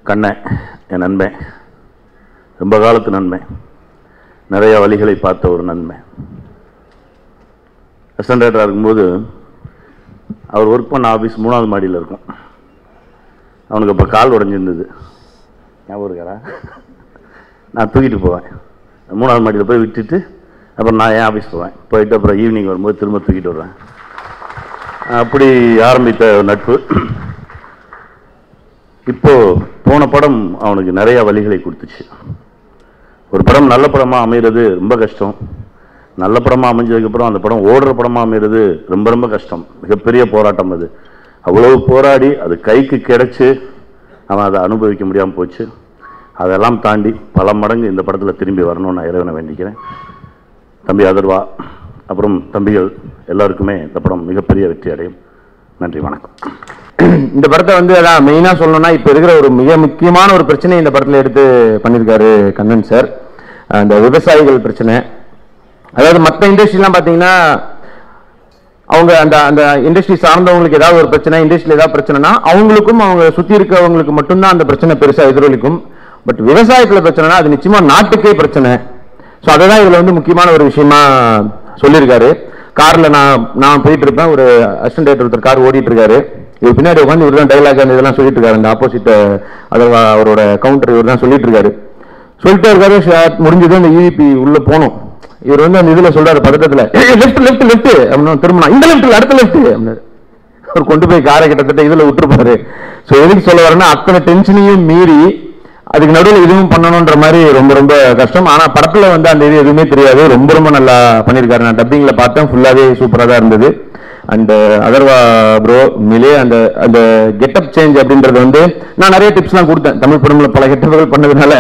கண்ணன் என் நண்பன் ரொம்ப காலத்து நண்பன் நிறைய வழிகளை பார்த்த ஒரு நண்பன் அசண்டேட்டராக இருக்கும்போது அவர் ஒர்க் பண்ண ஆஃபீஸ் மூணாவது மாடியில் இருக்கும் அவனுக்கு அப்போ கால் உடஞ்சிருந்தது ஞாபகம் இருக்காரா நான் தூக்கிட்டு போவேன் மூணாவது மாடியில் போய் விட்டுட்டு அப்புறம் நான் என் ஆஃபீஸ் போவேன் போயிட்டு அப்புறம் ஈவினிங் வரும்போது திரும்ப தூக்கிட்டு வருவேன் அப்படி ஆரம்பித்த நட்பு இப்போ போன படம் அவனுக்கு நிறைய வழிகளை கொடுத்துச்சு ஒரு படம் நல்ல படமாக அமைகிறது ரொம்ப கஷ்டம் நல்ல படமாக அமைஞ்சதுக்கப்புறம் அந்த படம் ஓடுற படமாக அமைகிறது ரொம்ப ரொம்ப கஷ்டம் மிகப்பெரிய போராட்டம் அது அவ்வளவு போராடி அது கைக்கு கிடைச்சு அவன் அதை அனுபவிக்க முடியாமல் போச்சு அதெல்லாம் தாண்டி பல மடங்கு இந்த படத்தில் திரும்பி வரணும்னு நான் இறைவனை வேண்டிக்கிறேன் தம்பி அதர்வா அப்புறம் தம்பிகள் எல்லாருக்குமே இந்த படம் மிகப்பெரிய வெற்றி அடையும் நன்றி வணக்கம் இந்த படத்தை வந்து அதான் மெயினாக சொல்லணும்னா இப்போ இருக்கிற ஒரு மிக முக்கியமான ஒரு பிரச்சனை இந்த படத்தில் எடுத்து பண்ணியிருக்காரு கண்ணன் சார் அந்த விவசாயிகள் பிரச்சனை அதாவது மற்ற இண்டஸ்ட்ரிலாம் பார்த்தீங்கன்னா அவங்க அந்த அந்த இண்டஸ்ட்ரி சார்ந்தவங்களுக்கு ஏதாவது ஒரு பிரச்சனை இண்டஸ்ட்ரியில் ஏதாவது பிரச்சனைனா அவங்களுக்கும் அவங்க சுற்றி இருக்கவங்களுக்கு மட்டும்தான் அந்த பிரச்சனை பெருசாக எதிரொலிக்கும் பட் விவசாயத்தில் பிரச்சனைனா அது நிச்சயமா நாட்டுக்கே பிரச்சனை ஸோ அதை தான் இதில் வந்து முக்கியமான ஒரு விஷயமா சொல்லியிருக்காரு கார்ல நான் நான் போயிட்டு இருப்பேன் ஒரு அசிஸ்டன்ட் ஒருத்தர் கார் ஓடிட்டு இருக்காரு இவர் பின்னாடி உட்காந்து இவர் தான் டைலாக் அந்த இதெல்லாம் சொல்லிட்டு இருக்காரு அந்த ஆப்போசிட் அதில் அவரோட கவுண்டர் இவர் தான் சொல்லிட்டு இருக்காரு சொல்லிட்டே இருக்காரு ஷாட் முடிஞ்சது அந்த ஈவிபி உள்ள போனோம் இவர் வந்து அந்த இதுல சொல்றாரு பதட்டத்துல லெஃப்ட் லெஃப்ட் லெஃப்ட் அப்படின்னு திரும்பினா இந்த லெஃப்ட் அடுத்த லெஃப்ட் அப்படின்னாரு அவர் கொண்டு போய் காரை கிட்டத்தட்ட இதுல விட்டுருப்பாரு ஸோ எதுக்கு சொல்ல வரேன்னா அத்தனை டென்ஷனையும் மீறி அதுக்கு நடுவில் இதுவும் பண்ணணுன்ற மாதிரி ரொம்ப ரொம்ப கஷ்டம் ஆனா படத்துல வந்து அந்த இது எதுவுமே தெரியாது ரொம்ப ரொம்ப நல்லா பண்ணியிருக்காரு நான் டப்பிங்ல பார்த்தேன் ஃபுல்லாவே சூப்பரா தான் இருந்தது அண்ட் அதர்வா ப்ரோ உண்மையிலேயே அந்த அந்த கெட்டப் சேஞ்ச் அப்படின்றது வந்து நான் நிறைய டிப்ஸ்லாம் கொடுத்தேன் தமிழ் படம்ல பல கெட்டப்புகள் பண்ணதுனால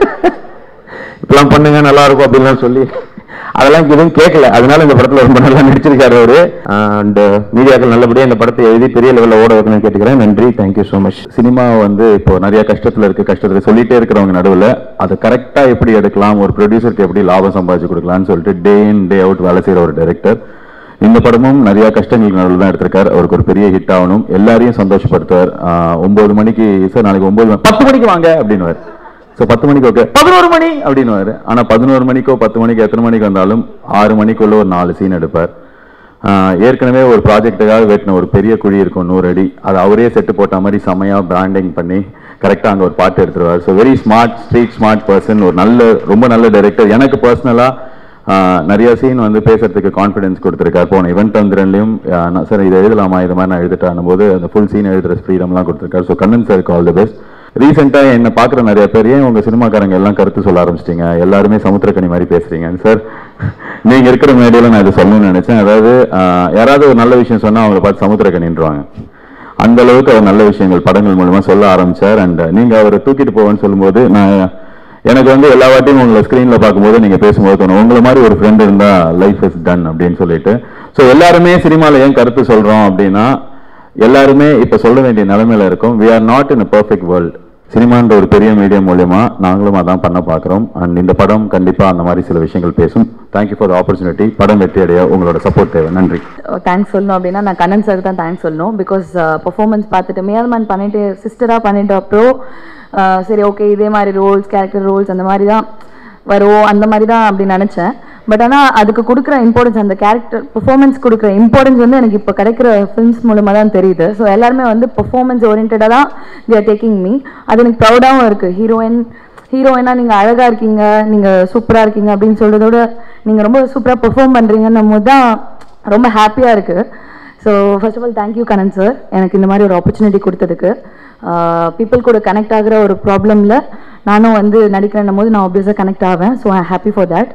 இப்பெல்லாம் பண்ணுங்க நல்லா இருக்கும் அப்படின்லாம் சொல்லி அதெல்லாம் எதுவும் கேட்கல அதனால இந்த படத்துல ரொம்ப நல்லா நடிச்சிருக்காரு அவரு அண்ட் மீடியாக்கள் நல்லபடியா இந்த படத்தை எழுதி பெரிய லெவல்ல ஓட வைக்கணும்னு கேட்டுக்கிறேன் நன்றி தேங்க்யூ ஸோ மச் சினிமா வந்து இப்போ நிறைய கஷ்டத்துல இருக்கு கஷ்டத்துல சொல்லிட்டே இருக்கிறவங்க நடுவுல அதை கரெக்டா எப்படி எடுக்கலாம் ஒரு ப்ரொடியூசருக்கு எப்படி லாபம் சம்பாதிச்சு கொடுக்கலாம்னு சொல்லிட்டு டே இன் டே அவுட் வேலை செய்யற ஒரு டைரக்டர் இந்த படமும் நிறைய கஷ்டங்களுக்கு நடுவில் தான் எடுத்திருக்காரு அவருக்கு ஒரு பெரிய ஹிட் ஆகணும் எல்லாரையும் சந்தோஷப்படுத்துவார் ஆஹ் ஒன்பது மணிக்கு சார் நாளைக்கு ஒன்பது மணி- பத்து மணிக்கு வாங்க அப்படின்னு ஸோ பத்து மணிக்கு ஓகே பதினோரு மணி அப்படின்னு ஆனா பதினோரு மணிக்கோ பத்து மணிக்கு எத்தனை மணிக்கு வந்தாலும் ஆறு மணிக்குள்ள ஒரு நாலு சீன் எடுப்பார் ஆஹ் ஏற்கனவே ஒரு ப்ராஜெக்ட்டுக்காக வெட்டின ஒரு பெரிய குழி இருக்கும் நூறு அடி அது அவரே செட்டு போட்ட மாதிரி செமையா பிராண்டிங் பண்ணி கரெக்டாக அங்கே ஒரு பாட்டு எடுத்துருவார் so very smart street smart person ஒரு நல்ல ரொம்ப நல்ல டைரக்டர் எனக்கு பர்சனலாக நிறைய சீன் வந்து பேசுறதுக்கு கான்ஃபிடன்ஸ் கொடுத்துருக்காரு போன இவெண்ட் தந்திரன்லையும் சார் இதை எழுதலாமா இது மாதிரி நான் எழுதிட்டான் போது அந்த ஃபுல் சீன் எழுதுற ஃப்ரீடம்லாம் கொடுத்துருக்காரு ஸோ கண்ணன் சாருக்கு ஆல் தி பெஸ்ட் ரீசெண்டாக என்ன பார்க்குற நிறைய பேர் ஏன் உங்கள் சினிமாக்காரங்க எல்லாம் கருத்து சொல்ல ஆரம்பிச்சிட்டீங்க எல்லாருமே சமுத்திரக்கனி மாதிரி பேசுறீங்க சார் நீங்க இருக்கிற மேடையில நான் இதை சொல்லணும்னு நினைச்சேன் அதாவது ஆஹ், யாராவது ஒரு நல்ல விஷயம் சொன்னா அவங்கள பார்த்து சமுத்திரக்கனின்றாங்க அந்த அளவுக்கு அவர் நல்ல விஷயங்கள் படங்கள் மூலமா சொல்ல ஆரம்பிச்சார் அண்ட் நீங்க அவரை தூக்கிட்டு போவேன்னு சொல்லும்போது நான் எனக்கு வந்து எல்லா வாட்டியும் உங்களை ஸ்க்ரீன்ல பார்க்கும்போது நீங்க பேசும்போது தோணும் உங்களை மாதிரி ஒரு ஃப்ரெண்ட் இருந்தா லைஃப் இஸ் டன் அப்படின்னு சொல்லிட்டு ஸோ எல்லாருமே சினிமால ஏன் கருத்து சொல்றோம் அப்படின்னா எல்லாருமே இப்ப சொல்ல வேண்டிய நிலைமையில இருக்கும் we are not in a perfect world சினிமான்ற ஒரு பெரிய மீடியம் மூலியமா நாங்களும் அதான் பண்ண பார்க்குறோம் அண்ட் இந்த படம் கண்டிப்பா அந்த மாதிரி சில விஷயங்கள் பேசும் தேங்க்யூ ஃபார் த ஆப்பர்ச்சுனிட்டி படம் வெற்றி அடைய உங்களோட சப்போர்ட் தேவை நன்றி தேங்க்ஸ் சொல்லணும் அப்படின்னா நான் கண்ணன் சார் தான் தேங்க்ஸ் சொல்லணும் பிகாஸ் பர்ஃபார்மன்ஸ் பார்த்துட்டு மேல்மேன் பண்ணிட்டு சிஸ்டராக பண்ணிட்டு அப்புறம் அஹ், சரி ஓகே இதே மாதிரி ரோல்ஸ் கேரக்டர் ரோல்ஸ் அந்த மாதிரி தான் வரும் அந்த மாதிரி தான் அப்படி நினச்சேன் பட் ஆனால் அதுக்கு கொடுக்குற இம்பார்ட்டன்ஸ் அந்த கேரக்டர் பெர்ஃபார்மன்ஸ் கொடுக்குற இம்பார்ட்டன்ஸ் வந்து எனக்கு இப்போ கிடைக்கிற ஃபிலிம்ஸ் மூலமாக தான் தெரியுது ஸோ எல்லாருமே வந்து பெர்ஃபார்மன்ஸ் ஓரியன்டாக தான் they are டேக்கிங் மீ அது எனக்கு ப்ரௌடாகவும் இருக்குது ஹீரோயின் ஹீரோயினா நீங்கள் அழகாக இருக்கீங்க நீங்கள் சூப்பராக இருக்கீங்க அப்படின்னு சொல்கிறதோட நீங்கள் ரொம்ப சூப்பராக பெர்ஃபார்ம் பண்ணுறீங்கன்னும் போது தான் ரொம்ப ஹாப்பியாக இருக்குது so first of all thank you Kannan sir எனக்கு இந்த மாதிரி ஒரு ஆப்பர்ச்சுனிட்டி கொடுத்ததுக்கு பீப்புள் கூட கனெக்ட் ஆகிற ஒரு ப்ராப்ளமில் நானும் வந்து நடிக்கிறேன்னும் போது நான் ஆப்வியஸாக கனெக்ட் ஆவேன் so I happy for that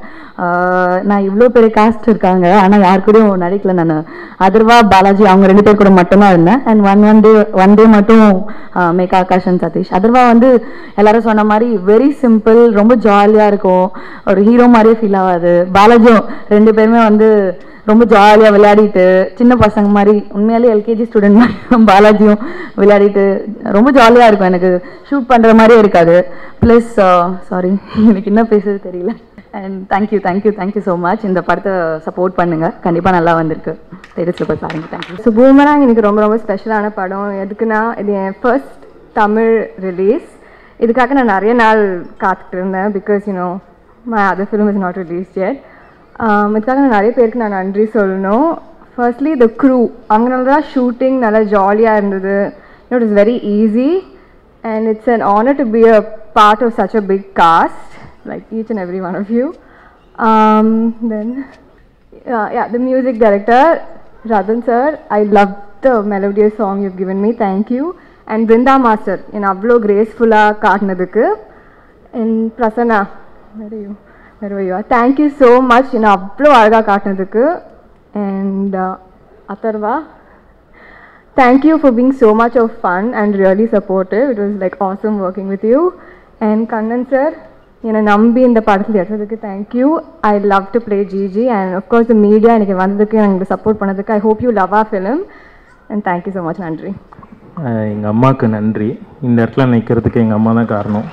நான் இவ்வளோ பெரிய காஸ்ட் இருக்காங்க ஆனால் யார் கூடயும் நடிக்கல நான் அதர்வா பாலாஜி அவங்க ரெண்டு பேர் கூட மட்டும்தான் இருந்தேன் and one one day one day மட்டும் மேகா ஆகாஷ் அண்ட் சதீஷ் அதர்வா வந்து எல்லாரும் சொன்ன மாதிரி வெரி சிம்பிள் ரொம்ப ஜாலியாக இருக்கும் ஒரு ஹீரோ மாதிரியே ஃபீல் ஆகாது பாலாஜியும் ரெண்டு பேருமே வந்து ரொம்ப ஜாலியாக விளையாடிட்டு சின்ன பசங்க மாதிரி உண்மையாலே எல்கேஜி ஸ்டூடெண்ட் மாதிரி பாலாஜியும் விளையாடிட்டு ரொம்ப ஜாலியாக இருக்கும் எனக்கு ஷூட் பண்ணுற மாதிரியே இருக்காது ப்ளஸ் சாரி எனக்கு என்ன பேசுறது தெரியல and thank you thank you thank you so much இந்த படத்தை சப்போர்ட் பண்ணுங்கள் கண்டிப்பாக நல்லா வந்திருக்கு தேட்டர்ஸில் போய் பாருங்கள் தேங்க்யூ ஸோ பூமராங் எனக்கு ரொம்ப ரொம்ப ஸ்பெஷலான படம் எதுக்குன்னா இது என் ஃபர்ஸ்ட் தமிழ் ரிலீஸ் இதுக்காக நான் நிறைய நாள் காத்துட்டு இருந்தேன் because you know my other film is not release yet um, இதுக்காக நான் நிறைய பேருக்கு நான் நன்றி சொல்லணும் ஃபர்ஸ்ட்லி த க்ரூ அவங்களால தான் ஷூட்டிங் நல்லா ஜாலியாக இருந்தது it is very easy and it's an honour to be a part of such a big cast like each and every one of you then yeah, the music director, Radhan sir, I loved the melodious song you've given me. Thank you. And Brinda Master, in அவ்வளோ கிரேஸ்ஃபுல்லாக காட்டினதுக்கு and Prasanna where are you where are you thank you so much என்ன அவ்வளோ அழகாக காட்டினதுக்கு and Atharva thank you for being so much of fun and really supportive. It was like awesome working with you. And Kannan sir, என்னை நம்பி இந்த படத்தில் எடுத்ததுக்கு thank you I love to play GG and of course media எனக்கு வந்ததுக்கு எனக்கு support பண்ணதுக்கு I hope you love a film and thank you so much நன்றி எங்கள் அம்மாவுக்கு நன்றி இந்த இடத்துல நிற்கிறதுக்கு எங்கள் அம்மா தான் காரணம்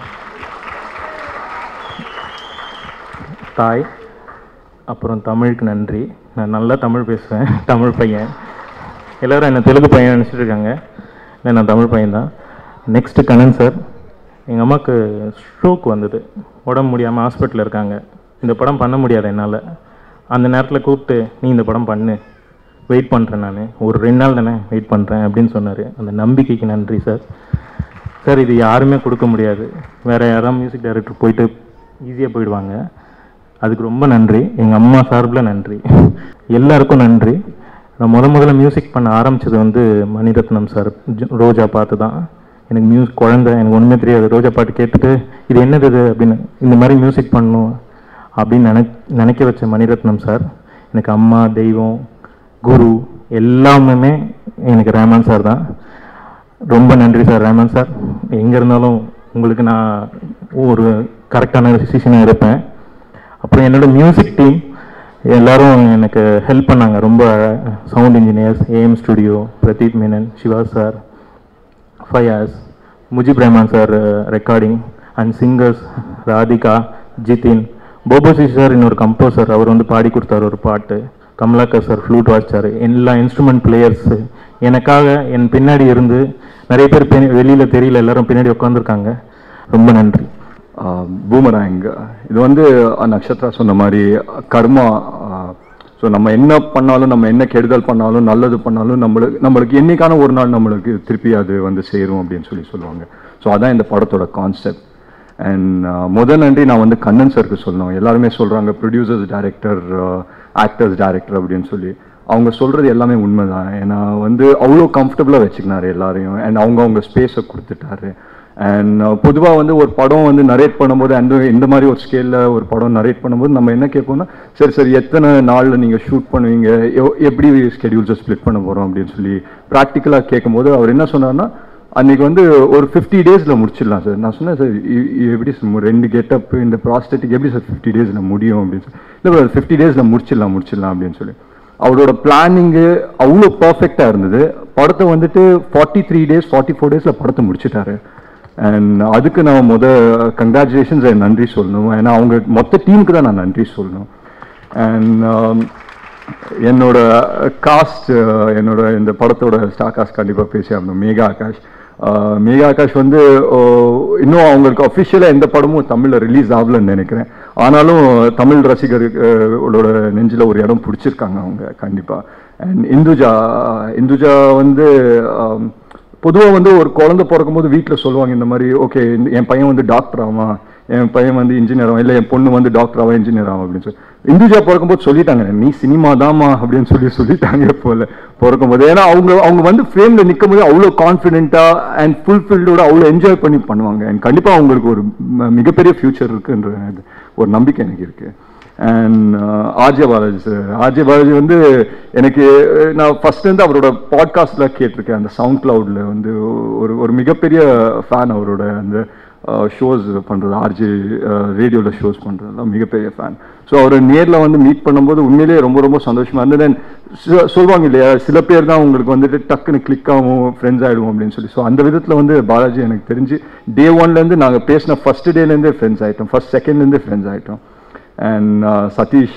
தாய் அப்புறம் தமிழுக்கு நன்றி நான் நல்லா தமிழ் பேசுவேன் தமிழ் பையன் எல்லோரும் என்னை தெலுங்கு பையன் நினச்சிட்டு இருக்காங்க இல்லை நான் தமிழ் பையன் தான் நெக்ஸ்ட்டு கண்ணன் சார் எங்கள் அம்மாவுக்கு ஸ்ட்ரோக் வந்தது உடம்பு முடியாமல் ஹாஸ்பிட்டலில் இருக்காங்க இந்த படம் பண்ண முடியாது என்னால் அந்த நேரத்தில் கூப்பிட்டு நீ இந்த படம் பண்ணு வெயிட் பண்ணுறேன் நான் ஒரு ரெண்டு நாள் தானே வெயிட் பண்ணுறேன் அப்படின்னு சொன்னார் அந்த நம்பிக்கைக்கு நன்றி சார் சார் இது யாருமே கொடுக்க முடியாது வேறு யாராவது மியூசிக் டைரக்டர் போயிட்டு ஈஸியாக போயிடுவாங்க அதுக்கு ரொம்ப நன்றி எங்கள் அம்மா சார்பில் நன்றி எல்லாருக்கும் நன்றி நான் முத முதல்ல மியூசிக் பண்ண ஆரம்பிச்சது வந்து மணிரத்னம் சார் ஜ- ரோஜா பார்த்து தான் எனக்கு மியூசிக் குழந்தை எனக்கு ஒன்றுமே தெரியாது ரோஜா பாட்டு கேட்டுட்டு இது என்னது இது அப்படின்னு இந்த மாதிரி மியூசிக் பண்ணணும் அப்படின்னு நினை நினைக்க வச்ச மணிரத்னம் சார் எனக்கு அம்மா தெய்வம் குரு எல்லாமே எனக்கு ரேமான் சார் தான் ரொம்ப நன்றி சார் ரேமன் சார் எங்கே இருந்தாலும் உங்களுக்கு நான் ஒரு கரெக்டான டிசிஷனாக இருப்பேன் அப்புறம் என்னோட மியூசிக் டீம் எல்லாரும் எனக்கு ஹெல்ப் பண்ணாங்க ரொம்ப sound engineers AM studio Pradeep Menon Siva sir Fayaz Mujib Rahman sir recording and singers Radhika Jithin போபோசி சார் இன்னொரு கம்போசர் அவர் வந்து பாடி கொடுத்தாரு ஒரு பாட்டு கமலாக்கர் சார் ஃப்ளூட் வாசிச்சார் எல்லா இன்ஸ்ட்ருமெண்ட் பிளேயர்ஸு எனக்காக என் பின்னாடி இருந்து நிறைய பேர் பின்ன- வெளியில தெரியல எல்லாரும் பின்னாடி உட்காந்துருக்காங்க ரொம்ப நன்றி பூமராங் இது வந்து அஹ், நக்ஷத்ரா சொன்ன மாதிரி கர்மா ஸோ நம்ம என்ன பண்ணாலும் நம்ம என்ன கெடுதல் பண்ணாலும் நல்லது பண்ணாலும் நம்மளுக்கு நம்மளுக்கு என்னைக்கான ஒரு நாள் நம்மளுக்கு திருப்பி அது வந்து சேரும் அப்படின்னு சொல்லி சொல்லுவாங்க ஸோ அதான் இந்த படத்தோட கான்செப்ட் அண்ட் முதல் நன்றி நான் வந்து கண்ணன் சருக்கு சொல்லணும் எல்லாருமே சொல்கிறாங்க ப்ரொடியூசர்ஸ் டைரக்டர் ஆக்டர்ஸ் டைரக்டர் அப்படின்னு சொல்லி அவங்க சொல்கிறது எல்லாமே உண்மைதான் ஏன்னா வந்து அவ்வளோ கம்ஃபர்டபுளாக வச்சுக்கினாரு எல்லாரையும் அண்ட் அவங்க அவங்க ஸ்பேஸை கொடுத்துட்டாரு அண்ட் பொதுவாக வந்து ஒரு படம் வந்து நரேட் பண்ணும்போது அந்த இந்த மாதிரி ஒரு ஸ்கேலில் ஒரு படம் நரேட் பண்ணும்போது நம்ம என்ன கேட்போம்னா சரி சரி எத்தனை நாளில் நீங்கள் ஷூட் பண்ணுவீங்க எவ்- எப்படி ஸ்கெடியூல்ஸை ஸ்ப்ளிட் பண்ண போகிறோம் அப்படின்னு சொல்லி ப்ராக்டிக்கலாக கேட்கும்போது அவர் என்ன சொன்னார்னா அன்னைக்கு வந்து ஒரு ஃபிஃப்டி டேஸில் முடிச்சிடலாம் சார் நான் சொன்னேன் சார் இ- இ- எப்படி சார் மு- ரெண்டு கெட்டப் இந்த ப்ராஸ்டட்டிக் எப்படி சார் ஃபிஃப்டி டேஸில் முடியும் அப்படின்னு சொல்லி இல்லை ஃபிஃப்டி டேஸில் முடிச்சிடலாம் முடிச்சிடலாம் அப்படின்னு சொல்லி அவரோட பிளானிங்கு அவ்வளோ பர்ஃபெக்டாக இருந்தது படத்தை வந்துட்டு forty three days forty four டேஸில் படத்தை முடிச்சிட்டாரு அண்ட் அதுக்கு நான் முத கங்க்ராச்சுலேஷன்ஸ் நன்றி சொல்லணும் ஏன்னா அவங்க மொத்த டீமுக்கு தான் நான் நன்றி சொல்லணும் அண்ட் என்னோட காஸ்ட் என்னோட இந்த படத்தோட ஸ்டார் காஸ்ட் கண்டிப்பாக பேசி ஆகணும் மேகா ஆகாஷ் அஹ், மேகா ஆகாஷ் வந்து ஓ, இன்னும் அவங்களுக்கு அஃபிஷியலாக எந்த படமும் தமிழில் ரிலீஸ் ஆகலன்னு நினைக்கிறேன் ஆனாலும் தமிழ் ரசிகர்களோட நெஞ்சில் ஒரு இடம் பிடிச்சிருக்காங்க அவங்க கண்டிப்பாக அண்ட் இந்துஜா இந்துஜா வந்து பொதுவாக வந்து ஒரு குழந்தை பிறக்கும்போது வீட்டில் சொல்லுவாங்க இந்த மாதிரி ஓகே என் பையன் வந்து டாக்டர் ஆவான் என் பையன் வந்து இன்ஜினியர் ஆகும் இல்லை என் பொண்ணு வந்து டாக்டர் ஆகும் இன்ஜினியர் ஆகும் அப்படின்னு சொல்லி இந்துஜா பிறக்கும்போது சொல்லிட்டாங்க நீ சினிமா தாமா அப்படின்னு சொல்லி சொல்லிட்டாங்க போல பிறக்கும்போது ஏன்னா அவங்க அவங்க வந்து ஃப்ரேமில் நிற்கும் போது அவ்வளோ கான்ஃபிடென்ட்டாக அண்ட் ஃபுல்ஃபில்டோட அவ்வளோ என்ஜாய் பண்ணி பண்ணுவாங்க அண்ட் கண்டிப்பாக அவங்களுக்கு ஒரு ம- மிகப்பெரிய ஃபியூச்சர் இருக்குன்ற இது ஒரு நம்பிக்கை எனக்கு இருக்குது and RJ Balaji sir RJ Balaji வந்து எனக்கு அஹ், நான் ஃபர்ஸ்ட் வந்து அவரோட பாட்காஸ்ட்ல கேட்டிருக்கேன் அந்த சவுண்ட் கிளவுட்ல வந்து ஒரு ஒரு மிகப்பெரிய ஃபேன் அவரோட அந்த ஷோஸ் பண்ணுறது ஆர்ஜே ரேடியோவில் ஷோஸ் பண்ணுறதுலாம் மிகப்பெரிய ஃபேன் ஸோ அவரை நேரில் வந்து மீட் பண்ணும்போது உண்மையிலேயே ரொம்ப ரொம்ப சந்தோஷமா இருந்தது தென் சொல்லுவாங்க இல்லையா சில பேர் தான் உங்களுக்கு வந்துட்டு டக்குன்னு கிளிக் ஆகும் ஃப்ரெண்ட்ஸ் ஆகிடுவோம் அப்படின்னு சொல்லி ஸோ அந்த விதத்தில் வந்து பாலாஜி எனக்கு தெரிஞ்சு டே ஒன்லேருந்து நாங்கள் பேசின ஃபர்ஸ்ட் டேலேருந்தே ஃப்ரெண்ட்ஸ் ஆகிட்டோம் ஃபர்ஸ்ட் செகண்ட்லேருந்தே ஃப்ரெண்ட்ஸ் ஆகிட்டோம் அண்ட் சதீஷ்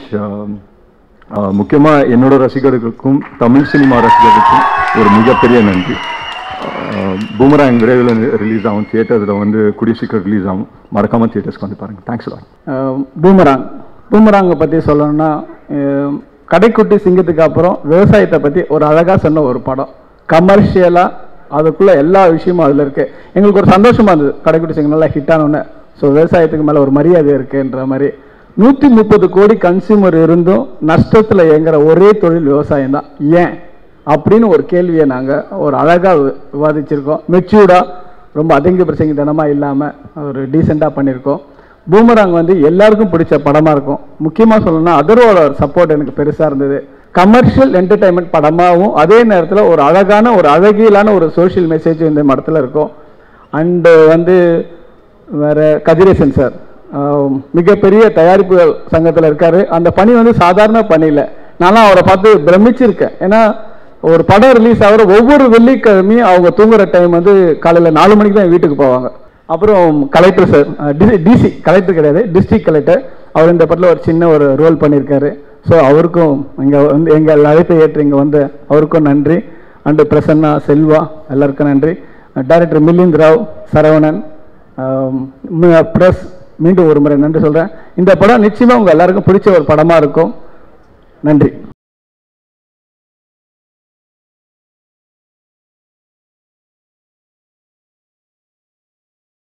முக்கியமாக என்னோட ரசிகர்களுக்கும் தமிழ் சினிமா ரசிகர்களுக்கும் ஒரு மிகப்பெரிய நன்றி பூமராங் விரைவில் ரிலீஸ் ஆகும் தியேட்டர்ஸில் வந்து கூடிய சீக்கிரம் ரிலீஸ் ஆகும் மறக்காமல் தியேட்டர்ஸ்க்கு வந்து பாருங்கள் தேங்க்ஸ் லாட் பூமராங் பூமராங்கை பற்றி சொல்லணும்னா அஹ், கடைக்குட்டி சிங்கத்துக்கு அப்புறம் விவசாயத்தை பற்றி ஒரு அழகாக சொன்ன ஒரு படம் கமர்ஷியலாக அதுக்குள்ளே எல்லா விஷயமும் அதில் இருக்குது எங்களுக்கு ஒரு சந்தோஷமாக இருந்தது கடைக்குட்டி சிங்கம் நல்லா ஹிட் ஆனோன்னு ஸோ விவசாயத்துக்கு மேலே ஒரு மரியாதை இருக்குன்ற மாதிரி நூற்றி முப்பது கோடி கன்சியூமர் இருந்தும் நஷ்டத்தில் இயங்குற ஒரே தொழில் விவசாயம் தான் ஏன் அப்படின்னு ஒரு கேள்வியை நாங்கள் ஒரு அழகாக விவாதிச்சிருக்கோம் மெச்சூர்டாக ரொம்ப அதிக பிரசங்கித்தனமாக இல்லாமல் ஒரு டீசெண்டாக பண்ணியிருக்கோம் பூமராங் வந்து எல்லாருக்கும் பிடிச்ச படமாக இருக்கும் முக்கியமாக சொல்லணும்னா அதர்வோட சப்போர்ட் எனக்கு பெருசாக இருந்தது கமர்ஷியல் என்டர்டைன்மெண்ட் படமாகவும் அதே நேரத்தில் ஒரு அழகான ஒரு அழகியலான ஒரு சோஷியல் மெசேஜ் இந்த படத்தில் இருக்கும் அண்டு வந்து வேற கதிரேசன் சார் ஆஹ் மிகப்பெரிய தயாரிப்பு சங்கத்தில் இருக்காரு அந்த பணி வந்து சாதாரண பணி இல்லை நான்லாம் அவரை பார்த்து பிரமிச்சிருக்கேன் ஏன்னா ஒரு படம் ரிலீஸ் ஆகிற ஒவ்வொரு வெள்ளிக்கிழமையும் அவங்க தூங்குற டைம் வந்து காலையில் நாலு மணிக்கு தான் வீட்டுக்கு போவாங்க அப்புறம் கலெக்டர் சார் டிசி கலெக்டர் கிடையாது டிஸ்ட்ரிக்ட் கலெக்டர் அவர் இந்த படத்தில் ஒரு சின்ன ஒரு ரோல் பண்ணியிருக்காரு ஸோ அவருக்கும் இங்கே வந்து எங்கள் அழைப்பை ஏற்று இங்கே வந்து அவருக்கும் நன்றி அண்டு பிரசன்னா செல்வா எல்லாருக்கும் நன்றி டைரக்டர் மிலிந்த் ராவ் சரவணன் ப்ரெஸ் மீண்டும் ஒரு முறை நன்றி சொல்கிறேன் இந்த படம் நிச்சயமாக உங்கள் எல்லாருக்கும் பிடிச்ச ஒரு படமாக இருக்கும் நன்றி